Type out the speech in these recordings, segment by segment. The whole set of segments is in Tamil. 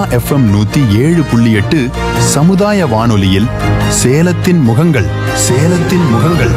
எஃப்எம் நூத்தி ஏழு புள்ளி எட்டு சமுதாய வானொலியில் சேலத்தின் முகங்கள் சேலத்தின் முகங்கள்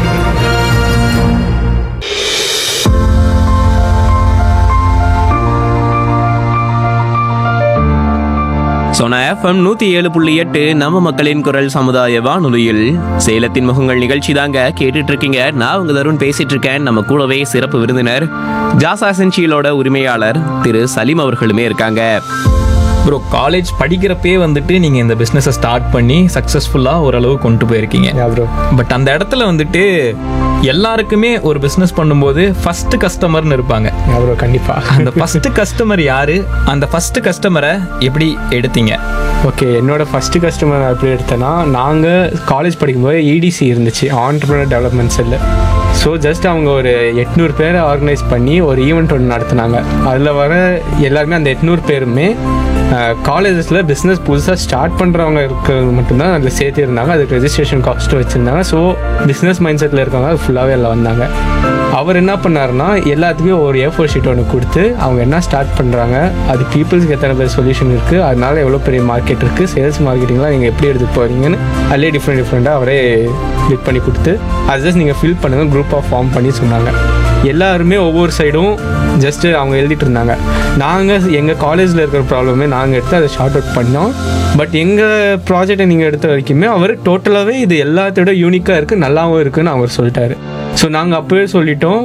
சோனா எஃப்எம் நூத்தி ஏழு புள்ளி எட்டு நம்ம மக்களின் குரல் சமுதாய வானொலியில் சேலத்தின் முகங்கள் நிகழ்ச்சி தாங்க கேட்டுட்டு இருக்கீங்க நான் உங்க தருண் பேசிட்டு இருக்கேன் நம்ம கூடவே சிறப்பு விருந்தினர் ஜாசா சென்சியலோட உரிமையாளர் திரு சலீம் அவர்களுமே இருக்காங்க ப்ரோ காலேஜ் படிக்கிறப்பே வந்துட்டு நீங்கள் இந்த பிஸ்னஸை ஸ்டார்ட் பண்ணி சக்ஸஸ்ஃபுல்லாக ஓரளவு கொண்டு போயிருக்கீங்க ப்ரோ பட் அந்த இடத்துல வந்துட்டு எல்லாருக்குமே ஒரு பிஸ்னஸ் பண்ணும்போது ஃபர்ஸ்ட் கஸ்டமர்னு இருப்பாங்க ப்ரோ கண்டிப்பா அந்த ஃபர்ஸ்ட் கஸ்டமர் யாரு அந்த ஃபர்ஸ்ட் கஸ்டமரை எப்படி எடுத்தீங்க ஓகே என்னோட ஃபர்ஸ்ட் கஸ்டமர் எப்படி எடுத்தேன்னா நாங்கள் காலேஜ் படிக்கும்போது இடிசி இருந்துச்சு entrepreneur development cell so just அவங்க ஒரு எட்நூறு பேரை ஆர்கனைஸ் பண்ணி ஒரு ஈவெண்ட் ஒன்று நடத்துனாங்க அதில் வர எல்லாருமே அந்த எட்நூறு பேருமே காலேஜஸில் பிஸ்னஸ் புதுசாக ஸ்டார்ட் பண்ணுறவங்க இருக்கிறது மட்டும்தான் அதில் சேர்த்திருந்தாங்க அதுக்கு ரெஜிஸ்ட்ரேஷன் காஸ்ட்டும் வச்சுருந்தாங்க ஸோ பிஸ்னஸ் மைண்ட் செட்டில் இருக்கவங்க அது ஃபுல்லாகவே எல்லாம் வந்தாங்க அவர் என்ன பண்ணாருன்னா எல்லாத்துக்கும் ஒரு ஏ ஃபோர் ஷீட் ஒன்று கொடுத்து அவங்க என்ன ஸ்டார்ட் பண்ணுறாங்க அது பீப்புள்ஸ்க்கு எத்தனை பேர் சொல்யூஷன் இருக்குது அதனால எவ்வளோ பெரிய மார்க்கெட் இருக்குது சேல்ஸ் மார்க்கெட்டிங்லாம் நீங்கள் எப்படி எடுத்துகிட்டு போகிறீங்கன்னு அதிலே டிஃப்ரெண்ட் டிஃப்ரெண்ட்டாக அவரே கிளிக் பண்ணி கொடுத்து அது ஜஸ்ட் நீங்கள் ஃபில் பண்ணுங்கள் குரூப்பாக ஃபார்ம் பண்ணி சொன்னாங்க எல்லாருமே ஒவ்வொரு சைடும் ஜஸ்ட்டு அவங்க எழுதிட்டு இருந்தாங்க நாங்கள் எங்கள் காலேஜில் இருக்கிற ப்ராப்ளமே நாங்கள் எடுத்து அதை ஷார்ட் அவுட் பண்ணோம் பட் எங்கள் ப்ராஜெக்டை நீங்கள் எடுத்த வரைக்குமே அவர் டோட்டலாகவே இது எல்லாத்தோட யூனிக்காக இருக்குது நல்லாவும் இருக்குன்னு அவர் சொல்லிட்டாரு ஸோ நாங்கள் அப்போவே சொல்லிட்டோம்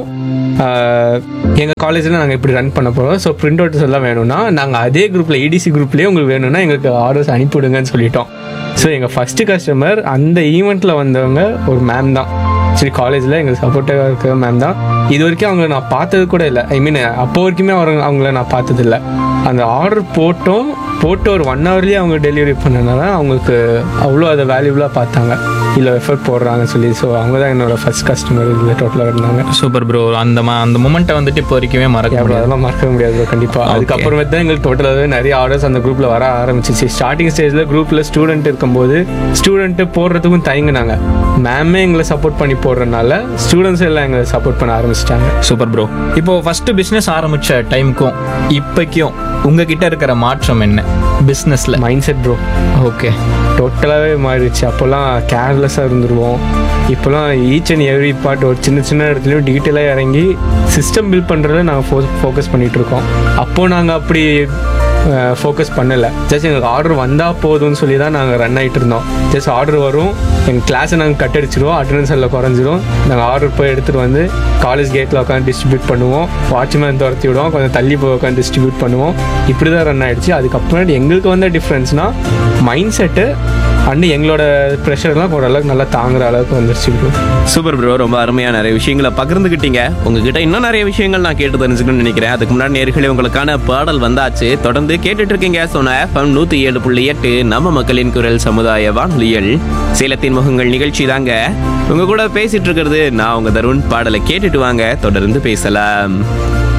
எங்கள் காலேஜில் நாங்கள் இப்படி ரன் பண்ண போகிறோம் ஸோ பிரிண்ட் அவுட்ஸ் எல்லாம் வேணும்னா நாங்கள் அதே குரூப்பில் இடிசி குரூப்லேயே உங்களுக்கு வேணும்னா எங்களுக்கு ஆர்டர்ஸ் அனுப்பிவிடுங்கன்னு சொல்லிட்டோம் ஸோ எங்கள் ஃபஸ்ட்டு கஸ்டமர் அந்த ஈவெண்ட்டில் வந்தவங்க ஒரு மேம் தான் சரி காலேஜில் எங்களுக்கு சப்போர்ட்டாக இருக்கிற மேம் தான் இது வரைக்கும் அவங்கள நான் பார்த்தது கூட இல்லை ஐ மீன் அப்போ வரைக்குமே அவங்க அவங்கள நான் பார்த்தது இல்லை அந்த ஆர்டர் போட்டோம் போட்டு ஒரு ஒன் ஹவர்லேயே அவங்க டெலிவரி பண்ணனால அவங்களுக்கு அவ்வளோ அதை வேல்யூபுளாக பார்த்தாங்க இல்லை எஃபர்ட் போடுறாங்கன்னு சொல்லி ஸோ அவங்க தான் என்னோட ஃபர்ஸ்ட் கஸ்டமர் இதில் டோட்டலாக இருந்தாங்க சூப்பர் ப்ரோ அந்த மா அந்த மூமெண்ட்டை வந்துட்டு இப்போ வரைக்குமே மறக்க அப்புறம் முடியாது அதெல்லாம் மறக்க முடியாது bro, கண்டிப்பா அதுக்கப்புறமேட்டு தான் எங்களுக்கு டோட்டலாகவே நிறைய ஆர்டர்ஸ் அந்த குரூப்ல வர ஆரம்பிச்சிச்சு ஸ்டார்டிங் ஸ்டேஜ்ல குரூப்ல ஸ்டூடெண்ட் இருக்கும்போது ஸ்டூடெண்ட் போடுறதுக்கும் தயங்குனாங்க மேமே எங்களை சப்போர்ட் பண்ணி போடுறதுனால ஸ்டூடெண்ட்ஸ் எல்லாம் எங்களை சப்போர்ட் பண்ண ஆரம்பிச்சிட்டாங்க சூப்பர் ப்ரோ இப்போ ஃபர்ஸ்ட் பிஸ்னஸ் ஆரம்பிச்ச டைமுக்கும் இப்போக்கும் உங்ககிட்ட இருக்கிற மாற்றம் என்ன பிஸ்னஸ்ல மைண்ட் செட் ப்ரோ ஓகே டோட்டலாகவே மாறிடுச்சு அப்போல்லாம் கேர்லெஸ்ஸாக இருந்துருவோம் இப்போலாம் ஈச் அண்ட் எவ்ரி பார்ட் ஒரு சின்ன சின்ன இடத்துலையும் டீட்டெயிலாக இறங்கி சிஸ்டம் பில்ட் பண்ணுறதுல நாங்கள் ஃபோ ஃபோக்கஸ் பண்ணிகிட்டு இருக்கோம் அப்போது நாங்கள் அப்படி ஃபோக்கஸ் பண்ணலை ஜஸ்ட் எங்களுக்கு ஆர்டர் வந்தால் போதும்னு சொல்லி தான் நாங்கள் ரன் ஆகிட்டு இருந்தோம் ஜஸ்ட் ஆர்டர் வரும் எங்கள் கிளாஸை நாங்கள் கட் அடிச்சிடுவோம் அட்டண்டன்ஸ் எல்லாம் குறைஞ்சிரும் நாங்கள் ஆர்டர் போய் எடுத்துகிட்டு வந்து காலேஜ் கேட்டில் உட்காந்து டிஸ்ட்ரிபியூட் பண்ணுவோம் வாட்ச்மேன் துரத்தி விடுவோம் கொஞ்சம் தள்ளி போய் உட்காந்து டிஸ்ட்ரிபியூட் பண்ணுவோம் இப்படி தான் ரன் ஆயிடுச்சு அதுக்கப்புறம் எங்களுக்கு வந்த டிஃப்ரென்ஸ்னால் மைண்ட் செட்டு அண்டு எங்களோட ப்ரெஷர்லாம் ஓரளவுக்கு நல்லா தாங்குற அளவுக்கு வந்துருச்சு bro. சூப்பர் ப்ரோ ரொம்ப அருமையா நிறைய விஷயங்களை பகிர்ந்துக்கிட்டீங்க உங்ககிட்ட இன்னும் நிறைய விஷயங்கள் நான் கேட்டு தெரிஞ்சுக்கணும்னு நினைக்கிறேன் அதுக்கு முன்னாடி நேர்களே உங்களுக்கான பாடல் வந்தாச்சு தொடர்ந்து கேட்டுட்டு இருக்கீங்க சொன்ன எஃப்எம் நூத்தி ஏழு புள்ளி எட்டு நம்ம மக்களின் குரல் சமுதாய வானொலியில் சேலத்தின் முகங்கள் நிகழ்ச்சி தாங்க உங்க கூட பேசிட்டு இருக்கிறது நான் உங்க தருண் பாடலை கேட்டுட்டு வாங்க தொடர்ந்து பேசலாம்